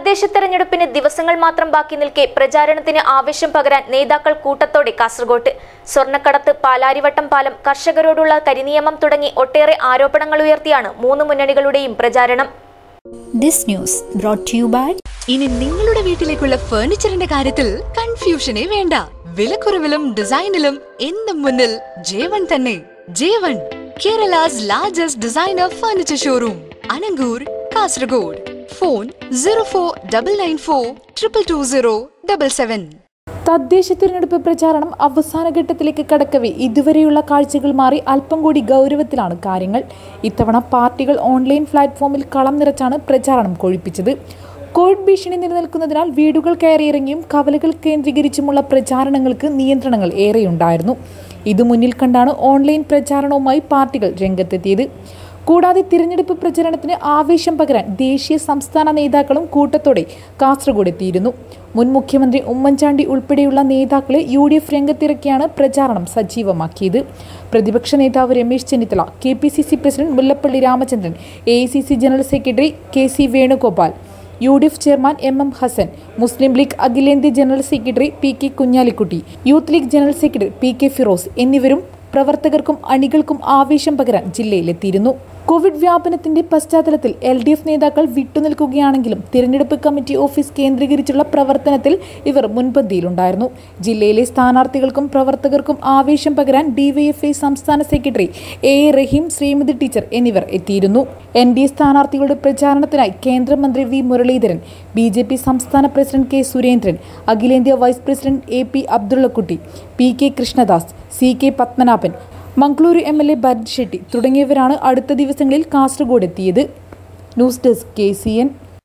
തദ്ദേശ തെരഞ്ഞെടുപ്പിന് ദിവസങ്ങൾ മാത്രം ബാക്കി നിൽക്കെ പ്രചാരണത്തിന് ആവേശം പകരാൻ നേതാക്കൾ കൂട്ടത്തോടെ കാസർഗോട്ട് സ്വർണ്ണക്കടത്ത് പാലാരിവട്ടം പാലം കർഷകരോടുള്ള കരിനിയമം തുടങ്ങി ഒട്ടേറെ ആരോപണങ്ങൾ ഉയർത്തിയാണ് മൂന്ന് മുന്നണികളുടെയും പ്രചാരണം This news brought to you by ഇനി നിങ്ങളുടെ വീട്ടിലേക്കുള്ള ഫർണിച്ചറിന്റെ കാര്യത്തിൽ കൺഫ്യൂഷനേ വേണ്ട വിലക്കുറവിലും ഡിസൈനിലും എന്നും മുന്നിൽ ജേവൺ തന്നെ ജേവൺ Kerala's largest designer furniture showroom Anangoor Kasaragod phone zero four double nine four triple two zero double seven തദ്ദേശ തിരഞ്ഞെടുപ്പ് പ്രചാരണം അവസാന ഘട്ടത്തിലേക്ക് കടക്കവേ ഇതുവരെയുള്ള കാഴ്ചകൾ മാറി അല്പം കൂടി ഗൗരവത്തിലാണ് കാര്യങ്ങൾ ഇത്തവണ പാർട്ടികൾ ഓൺലൈൻ പ്ലാറ്റ്ഫോമിൽ കളം നിറച്ചാണ് പ്രചാരണം കൊഴിപ്പിച്ചത് കോവിഡ് ഭീഷണി നിലനിൽക്കുന്നതിനാൽ വീടുകൾ കയറിയിറങ്ങിയും കവലകൾ കേന്ദ്രീകരിച്ചുമുള്ള പ്രചാരണങ്ങൾക്ക് നിയന്ത്രണങ്ങൾ ഏറെയുണ്ടായിരുന്നു ഇത് മുന്നിൽ കണ്ടാണ് ഓൺലൈൻ പ്രചാരണവുമായി പാർട്ടികൾ രംഗത്തെത്തിയത് കൂടാതെ തിരഞ്ഞെടുപ്പ് പ്രചരണത്തിന് ആവേശം പകരാൻ ദേശീയ സംസ്ഥാന നേതാക്കളും കൂട്ടത്തോടെ കാസർഗോഡ് എത്തിയിരുന്നു മുൻ മുഖ്യമന്ത്രി ഉമ്മൻചാണ്ടി ഉൾപ്പെടെയുള്ള നേതാക്കളെ യു ഡി എഫ് രംഗത്തിറക്കിയാണ് പ്രചാരണം സജീവമാക്കിയത് പ്രതിപക്ഷ നേതാവ് Ramesh Chennithala K P C C president Mullappally Ramachandran A I C C general secretary K C Venugopal U D F chairman M M Hassan Muslim League അഖിലേന്ത്യാ general secretary P K Kunhalikutty youth league general secretary P K Firoz എന്നിവരും പ്രവർത്തകർക്കും അണികൾക്കും ആവേശം പകരാൻ ജില്ലയിലെത്തിയിരുന്നു Covid വ്യാപനത്തിന്റെ പശ്ചാത്തലത്തിൽ എൽ ഡി എഫ് നേതാക്കൾ വിട്ടുനിൽക്കുകയാണെങ്കിലും തിരഞ്ഞെടുപ്പ് committee office കേന്ദ്രീകരിച്ചുള്ള പ്രവർത്തനത്തിൽ ഇവർ മുൻപന്തിയിലുണ്ടായിരുന്നു ജില്ലയിലെ സ്ഥാനാർത്ഥികൾക്കും പ്രവർത്തകർക്കും ആവേശം പകരാൻ ഡിവൈഎഫ്ഐ സംസ്ഥാന secretary A A Rahim Sreemathi teacher എന്നിവർ എത്തിയിരുന്നു എൻ ഡി എ സ്ഥാനാർത്ഥികളുടെ പ്രചാരണത്തിനായി കേന്ദ്രമന്ത്രി V Muraleedharan B J P സംസ്ഥാന പ്രസിഡന്റ് കെ സുരേന്ദ്രൻ അഖിലേന്ത്യാ vice president A P Abdullakutty P K Krishnadas C K Padmanabhan Mangaluru M L A Bharath Shetty തുടങ്ങിയവരാണ് അടുത്ത ദിവസങ്ങളിൽ കാസർഗോഡ് എത്തിയത് news desk K C N